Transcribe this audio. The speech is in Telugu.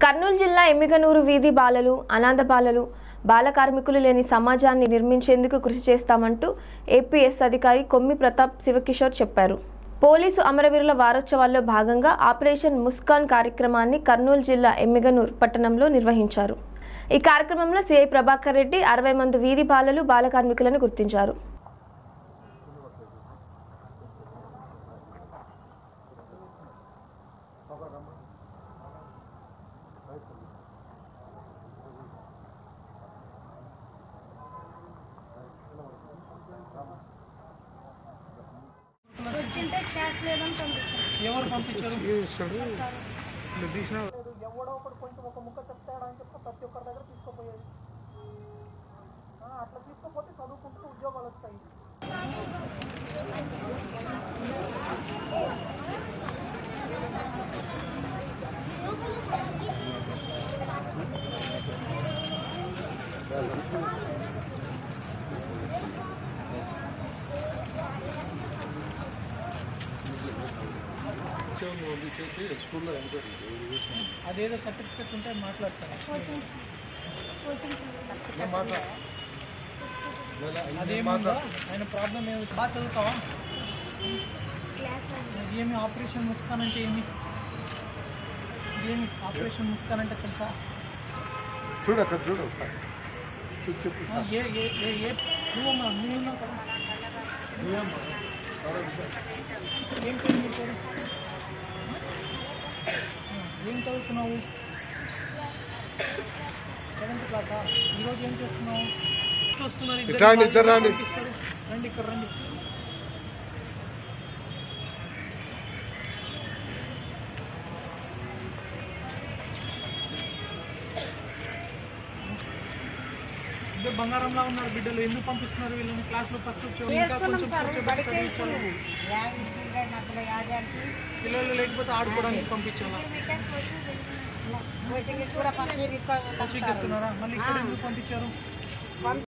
కర్నూలు జిల్లా ఎమ్మిగనూరు వీధి బాలలు అనాథ బాలలు బాల కార్మికులు లేని సమాజాన్ని నిర్మించేందుకు కృషి చేస్తామంటూ ఏపీఎస్ అధికారి కొమ్మి ప్రతాప్ శివకిషోర్ చెప్పారు పోలీసు అమరవీరుల వారోత్సవాల్లో భాగంగా ఆపరేషన్ ముస్కాన్ కార్యక్రమాన్ని కర్నూలు జిల్లా ఎమ్మిగనూరు పట్టణంలో నిర్వహించారు ఈ కార్యక్రమంలో సిఐ ప్రభాకర్ రెడ్డి అరవై మంది వీధి బాలలు బాల కార్మికులను గుర్తించారు వచ్చింటే క్యాష్ లేదని పంపించాను ఎవరు పంపించారు ఎవడో ఒకడు కొంచెం ఒక ముక్క చెప్తాడా అని చెప్పి ప్రతి ఒక్కరి దగ్గర తీసుకుపోయేది ఆ, అట్లా తీసుకుపోతే చదువుకుంటూ ఉద్యోగాలు వస్తాయి అదేదో సర్టిఫికెట్ ఉంటే మాట్లాడతాను అదేమన్నా ఆయన ప్రాబ్లం ఏమి బాగా చదువుతావా ఏమి ఆపరేషన్ ముస్కాన్ అంటే ఏమి ఏమి ఆపరేషన్ ముస్కాన్ అంటే తెలుసా చూడు అక్కడ చూడు ఒకసారి చూసి చెప్పు ఆ, ఏ ఏ ఏ ఏ నువ్వమ్మా నువ్వున్నావు కదా ఏం పేరు నీ పేరు ఆ, ఏం చదువుతున్నావు సెవెంత్ క్లాసా ఈరోజు ఏం చేస్తున్నావు వస్తున్నారు ఇద్దరు ఇట్రా అండి, ఇద్దరు రండి. పంపిస్తారు. రండి ఇక్కడ రండి ఇద్దరు బంగారంలా ఉన్నారు బిడ్డలు ఎందుకు పంపిస్తున్నారు వీళ్ళని క్లాస్లో ఫస్ట్ వచ్చి ఇంకా కొంచెం కూర్చోబెట్టి చదివించాలి. పిల్లలు లేకపోతే ఆడుకోవడానికి పంపించాలా కోచింగ్ చెప్తున్నారా మళ్ళీ ఇక్కడ ఎందుకు పంపించారు